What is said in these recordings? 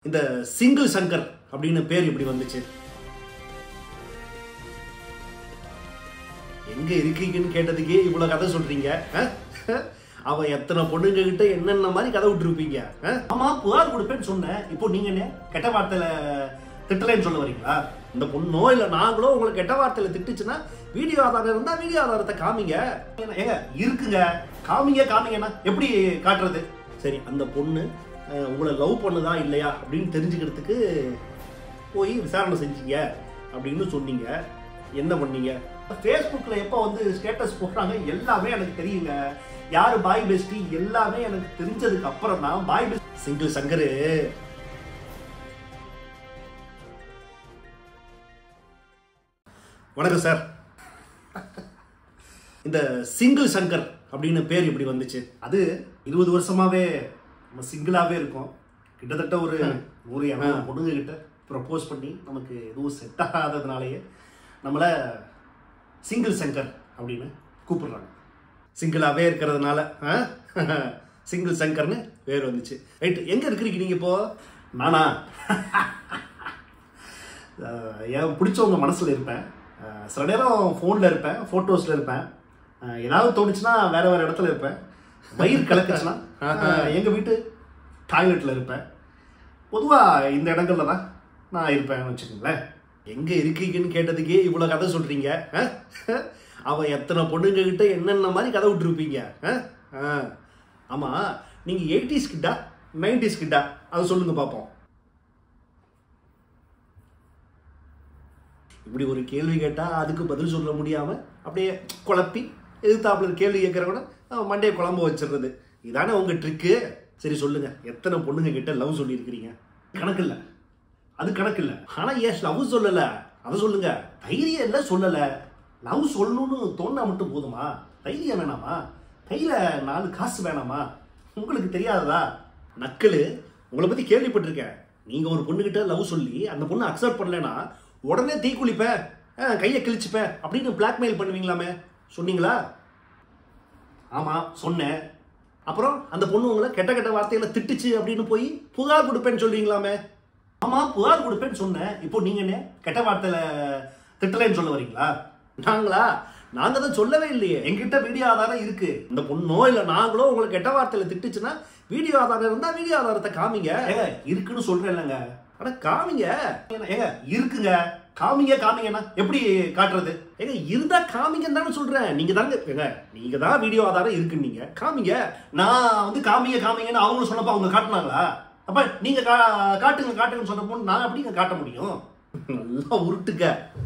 இந்த சிங்கிள் சங்கர் அப்படின்னு பேர் இப்படி வந்துச்சு எங்க இருக்கீங்கன்னு கேட்டதுக்கே இவ்வளவு கதை சொல்றீங்க ஆ? அவ எத்தனை பொண்ணுங்க கிட்ட என்னென்ன மாதிரி கதை விட்டுருப்பீங்க ஆ? ஆமா புகார் கொடுப்பேன்னு சொன்னேன் இப்போ நீங்க என்ன கெட்ட வார்த்தையில திட்டலைன்னு சொல்ல வரீங்களா இந்த பொண்ணோ இல்ல நாங்களோ உங்களை கெட்ட வார்த்தையில திட்டுச்சுன்னா வீடியோ ஆதாரம் இருந்தா வீடியோ ஆதாரத்தை காமிங்க ஏங்க இருக்குங்க காமிங்க காமிங்கன்னா எப்படி காட்டுறது சரி அந்த பொண்ணு அஹ், உங்களை லவ் பண்ணுதா இல்லையா அப்படின்னு தெரிஞ்சுக்கிறதுக்கு போய் விசாரணை செஞ்சீங்க அப்படின்னு சொன்னீங்க என்ன பண்ணீங்க ஃபேஸ்புக்ல எப்போ வந்து ஸ்டேட்டஸ் போடுறாங்க எல்லாமே எனக்கு தெரியுங்க யாரு பாய் பெஸ்டி எல்லாமே எனக்கு தெரிஞ்சதுக்கு அப்புறம் தான் பாய் பெஸ்ட் சிங்கிள் சங்கரு வணக்கம் சார் இந்த சிங்கிள் சங்கர் அப்படின்னு பேர் இப்படி வந்துச்சு அது இருபது வருஷமாவே நம்ம சிங்கிளாவே இருக்கோம் கிட்டத்தட்ட ஒரு நூறு இரநூறு பொண்ணுங்க கிட்ட ப்ரப்போஸ் பண்ணி நமக்கு எதுவும் செட் ஆகாததுனாலயே நம்மளை சிங்கிள் சங்கர் அப்படின்னு கூப்பிடுறாங்க சிங்கிளாவே இருக்கிறதுனால சிங்கிள் சங்கர்னு பேர் வந்துச்சு ரைட் எங்க இருக்கிறீங்க நீங்க இப்போ நானா அஹ் என் பிடிச்சவங்க மனசில் இருப்பேன் அஹ் சில நேரம் ஃபோனில் இருப்பேன் ஃபோட்டோஸில் இருப்பேன் அஹ் ஏதாவது தோணுச்சுன்னா வேற வேற இடத்துல இருப்பேன் வயிறு கலக்குச்சுன்னா அஹ் எங்க வீட்டு டாய்லெட்டில் இருப்பேன் பொதுவாக இந்த இடங்கள்ல தான் நான் இருப்பேன் வச்சுக்கோங்களேன் எங்க இருக்கீங்கன்னு கேட்டதுக்கே இவ்வளோ கதை சொல்றீங்க அஹ்? அவ எத்தனை பொண்ணுங்க கிட்ட என்னென்ன மாதிரி கதை விட்டுருப்பீங்க அஹ்? அஹ். ஆமா நீங்க எயிட்டிஸ் கிட்டா நைன்டிஸ் கிட்டா அதை சொல்லுங்க பார்ப்போம் இப்படி ஒரு கேள்வி கேட்டா அதுக்கு பதில் சொல்ல முடியாம அப்படியே குழப்பி எதிர்த்தாப்புல கேள்வி கேட்கறவன மண்டையை குழம்பு வச்சிடுறது இதானே உங்க ட்ரிக்கு சரி சொல்லுங்க எத்தனை பொண்ணுங்க கிட்ட லவ் சொல்லியிருக்கிறீங்க கணக்கு இல்ல அது கணக்கு இல்ல ஆனா ஏன் லவ் சொல்லல அதை சொல்லுங்க தைரியம் இல்ல சொல்லல லவ் சொல்லணும்னு தோணா மட்டும் போதுமா தைரியம் வேணாமா கையில நாலு காசு வேணாமா உங்களுக்கு தெரியாததா நக்கலு உங்களை பத்தி கேள்விப்பட்டிருக்கேன் நீங்க ஒரு பொண்ணுகிட்ட லவ் சொல்லி அந்த பொண்ணு அக்செப்ட் பண்ணலனா உடனே தீக்குளிப்பேன் அஹ், கையை கிழிச்சுப்பேன் அப்படின்னு பிளாக்மெயில் பண்ணுவீங்களாமே சொன்னீங்களா ஆமா சொன்னேன் அப்புறம் அந்த பொண்ணு உங்களை கெட்ட கெட்ட வார்த்தையில திட்டுச்சு அப்படின்னு போய் புகார் கொடுப்பேன்னு சொல்றீங்களாமே ஆமா புகார் கொடுப்பேன்னு சொன்னேன் இப்போ நீங்க என்ன கெட்ட வார்த்தையில திட்டலைன்னு சொல்ல வரீங்களா நாங்களா நாங்க தான் சொல்லவே இல்லையே எங்கிட்ட வீடியோ ஆதாரம் இருக்கு இந்த பொண்ணோ இல்ல நாங்களோ உங்களை கெட்ட வார்த்தையில திட்டுச்சுன்னா வீடியோ ஆதாரம் இருந்தா வீடியோ ஆதாரத்தை காமிங்க ஏங்க இருக்குன்னு சொல்றேன் இல்லைங்க அட காமிங்க ஏங்க இருக்குங்க காமிங்க காமிங்கன்னா எப்படி காட்டுறது ஏங்க இருந்தா காமிங்கன்னு தானே சொல்றேன் நீங்க தாங்க ஏங்க நீங்க தான் வீடியோ ஆதாரம் இருக்குன்னீங்க காமிங்க நான் வந்து காமிங்க காமிங்கன்னு அவங்களும் சொன்னப்ப அவங்க காட்டினாங்களா அப்ப நீங்க கா- காட்டுங்க காட்டுங்கன்னு சொன்னப்போ நான் எப்படிங்க காட்ட முடியும் நல்லா உருட்டுங்க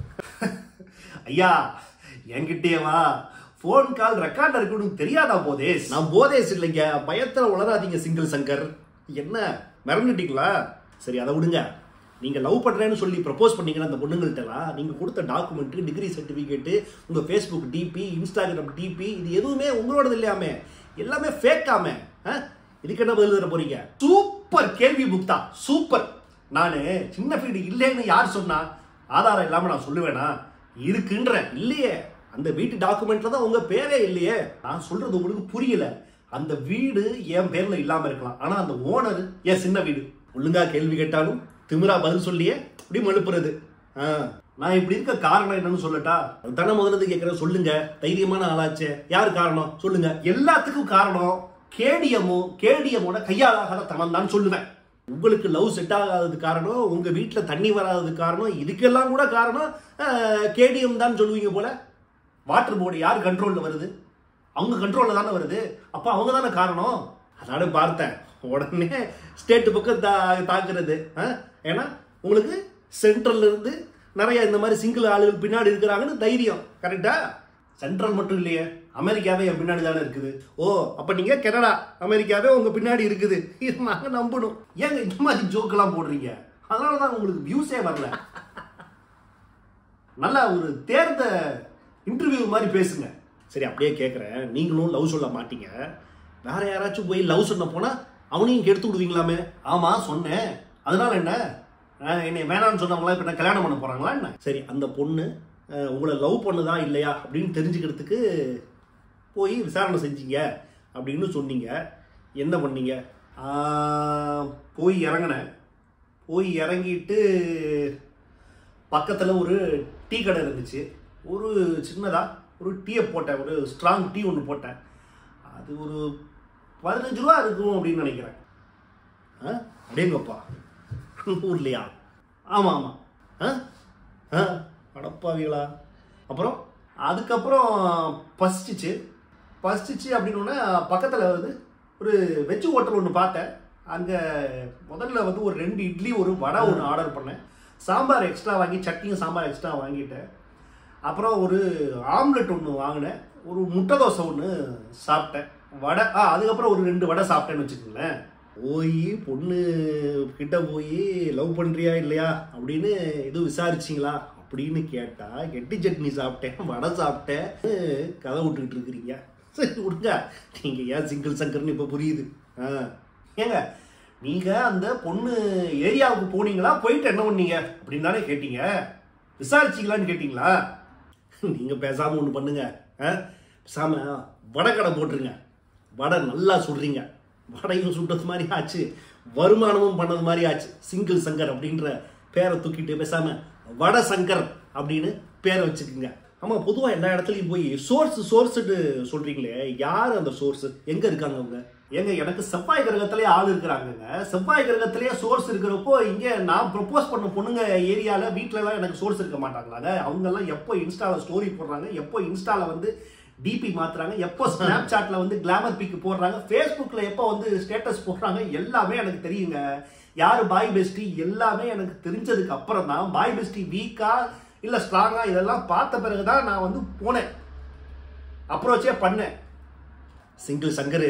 ஐயா என்கிட்டயே வா ஃபோன் கால் ரெக்கார்ட் இருக்குன்னு தெரியாதா போதேஸ் நான் போதேஸ் இல்லைங்க பயத்துல உளராதீங்க சிங்கிள் சங்கர் என்ன மிரண்டுட்டீங்களா சரி அதை விடுங்க நீங்க லவ் பண்றேன்னு சொல்லி ப்ரப்போஸ் பண்ணீங்கன்னா அந்த பொண்ணுங்கள்ட்டலாம் நீங்க கொடுத்த டாக்குமெண்ட் டிகிரி சர்டிபிகேட் உங்க ஃபேஸ்புக் டிபி இன்ஸ்டாகிராம் டிபி இது எதுவுமே உங்களோடது இல்லையாமே எல்லாமே ஃபேக்காமே இதுக்கு என்ன பதில் தர போறீங்க சூப்பர் கேள்வி முக்தா சூப்பர் நானு சின்ன ஃபீடு இல்லைன்னு யார் சொன்னா ஆதாரம் இல்லாம நான் சொல்லுவேனா இருக்குன்ற இல்லையே அந்த வீட்டு டாக்குமெண்ட்ல தான் உங்க பேரே இல்லையே நான் சொல்றது உங்களுக்கு புரியல அந்த வீடு என் பேர்ல இல்லாம இருக்கலாம் ஆனா அந்த ஓனர் என் சின்ன வீடு ஒழுங்கா கேள்வி கேட்டாலும் திமிரா பதில் சொல்லியே இப்படி மழுப்புறது ஆ, நான் இப்படி இருக்க காரணம் என்னன்னு சொல்லட்டா அதுதானே முதல்ல இருந்து கேட்கிறேன் சொல்லுங்க தைரியமான ஆளாச்சே யார் காரணம் சொல்லுங்க எல்லாத்துக்கும் காரணம் கேடியமும் கேடியமோட கையாளாகாத தனம் தான் சொல்லுவேன் உங்களுக்கு லவ் செட் ஆகாதது காரணம் உங்க வீட்டுல தண்ணி வராதது காரணம் இதுக்கெல்லாம் கூட காரணம் கேடிஎம் தான் சொல்லுவீங்க போல வாட்டர் போர்டு யார் கண்ட்ரோல்ல வருது அவங்க கண்ட்ரோல்ல தானே வருது அப்ப அவங்க தானே காரணம் அதானே பார்த்தேன் உடனே ஸ்டேட் பக்கம் தா தாக்குறது ஆ? ஏன்னா உங்களுக்கு சென்ட்ரல்ல இருந்து நிறைய இந்த மாதிரி சிங்கிள் ஆளுகள் பின்னாடி இருக்கிறாங்கன்னு தைரியம் கரெக்டா சென்ட்ரல் மட்டும் இல்லையே அமெரிக்காவே என் பின்னாடி தானே இருக்குது ஓ அப்ப நீங்க கனடா அமெரிக்காவே உங்க பின்னாடி இருக்குது இது நாங்க நம்பணும் ஏங்க இந்த மாதிரி ஜோக்கெல்லாம் போடுறீங்க அதனால தான் உங்களுக்கு வியூஸே வரல நல்லா ஒரு தேர்ந்த இன்டர்வியூ மாதிரி பேசுங்க சரி அப்படியே கேட்குறேன் நீங்களும் லவ் சொல்ல மாட்டீங்க வேற யாராச்சும் போய் லவ் சொன்ன போனா அவனையும் கெடுத்து விடுவீங்களாமே ஆமா சொன்னேன் அதனால என்ன அஹ் என்னை வேணாம்னு சொன்னவங்களா இப்ப நான் கல்யாணம் பண்ண போறாங்களா என்ன சரி அந்த பொண்ணு அஹ், உங்களை லவ் பண்ணுதா இல்லையா அப்படின்னு தெரிஞ்சுக்கிறதுக்கு போய் விசாரணை செஞ்சீங்க அப்படின்னு சொன்னீங்க என்ன பண்ணீங்க ஆஹ், போய் இறங்கினேன் போய் இறங்கிட்டு பக்கத்தில் ஒரு டீ கடை இருந்துச்சு ஒரு சின்னதாக ஒரு டீயை போட்டேன் ஒரு ஸ்ட்ராங் டீ ஒன்று போட்டேன் அது ஒரு பதினஞ்சு ரூபா இருக்கும் அப்படின்னு நினைக்கிறேன் ஆ அடேங்கப்பா ஊர்லையா ஆமாம் ஆமாம் ஆ ஆ அடப்பாவிகளா அப்புறம் அதுக்கப்புறம் பசிச்சிச்சு பசிச்சிச்சு அப்படின்னோடனே பக்கத்தில் வந்து ஒரு வெஜ் ஹோட்டல் ஒன்று பார்த்தேன் அங்கே முதல்ல வந்து ஒரு ரெண்டு இட்லி ஒரு வடை ஒன்று ஆர்டர் பண்ணேன் சாம்பார் எக்ஸ்ட்ரா வாங்கி சட்னியும் சாம்பார் எக்ஸ்ட்ரா வாங்கிட்டேன் அப்புறம் ஒரு ஆம்லெட் ஒன்று வாங்கினேன் ஒரு முட்டை தோசை ஒன்று சாப்பிட்டேன் வடை ஆ அதுக்கப்புறம் ஒரு ரெண்டு வடை சாப்பிட்டேன்னு வச்சுக்கோங்களேன் போய் பொண்ணு கிட்ட போய் லவ் பண்ணுறியா இல்லையா அப்படின்னு எதுவும் விசாரிச்சிங்களா அப்படின்னு கேட்டா கெட்டி சட்னி சாப்பிட்டேன் வடை சாப்பிட்டேன் கதை விட்டுக்கிட்டு இருக்கிறீங்க சரி விடுங்க நீங்கள் ஏன் சிங்கிள் சங்கர்னு இப்போ புரியுது ஆ ஏங்க நீங்கள் அந்த பொண்ணு ஏரியாவுக்கு போனீங்களா போயிட்டு என்ன பண்ணீங்க அப்படின்னு தானே கேட்டீங்க விசாரிச்சிங்களான்னு கேட்டிங்களா நீங்கள் பேசாமல் ஒன்று பண்ணுங்க ஆ பேசாமல் வடை கடை போட்டுருங்க வடை நல்லா சுடுறீங்க வடையும் சுட்டது மாதிரி ஆச்சு வருமானமும் பண்ணது மாதிரி ஆச்சு சிங்கிள் சங்கர் அப்படின்ற பேரை தூக்கிட்டு பேசாம வட சங்கர் அப்படின்னு பேரை வச்சுக்குங்க ஆமா பொதுவாக எல்லா இடத்துலையும் போய் சோர்ஸ் சோர்ஸ்னு சொல்றீங்களே யார் அந்த சோர்ஸ் எங்க இருக்காங்க அவங்க ஏங்க எனக்கு செவ்வாய் கிரகத்திலே ஆள் இருக்கிறாங்கங்க செவ்வாய் கிரகத்திலேயே சோர்ஸ் இருக்கிறப்போ இங்க நான் ப்ரப்போஸ் பண்ண பொண்ணுங்க ஏரியால வீட்ல எல்லாம் எனக்கு சோர்ஸ் இருக்க மாட்டாங்களாங்க அவங்க எல்லாம் எப்போ இன்ஸ்டால ஸ்டோரி போடுறாங்க எப்போ இன்ஸ்டால வந்து டிபி மாத்துறாங்க எப்போ ஸ்னாப் சாட்ல வந்து கிளாமர் பிக் போடுறாங்க ஃபேஸ்புக்ல எப்போ வந்து ஸ்டேட்டஸ் போடுறாங்க எல்லாமே எனக்கு தெரியுங்க யாரு பாய் பெஸ்டி எல்லாமே எனக்கு தெரிஞ்சதுக்கு அப்புறம் தான் பாய் பெஸ்டி வீக்கா இல்ல ஸ்ட்ராங்கா இதெல்லாம் பார்த்த பிறகு தான் நான் வந்து போனேன் அப்ரோச்சே பண்ணேன் சிங்கிள் சங்கரு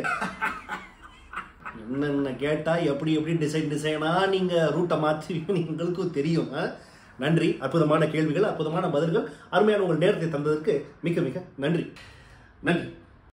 என்னென்ன கேட்டா எப்படி எப்படி டிசைன் டிசைனா நீங்க ரூட்டை மாற்றி உங்களுக்கும் தெரியும் ஆ? நன்றி அற்புதமான கேள்விகள் அற்புதமான பதில்கள் அருமையான உங்கள் நேரத்தை தந்ததற்கு மிக மிக நன்றி நன்றி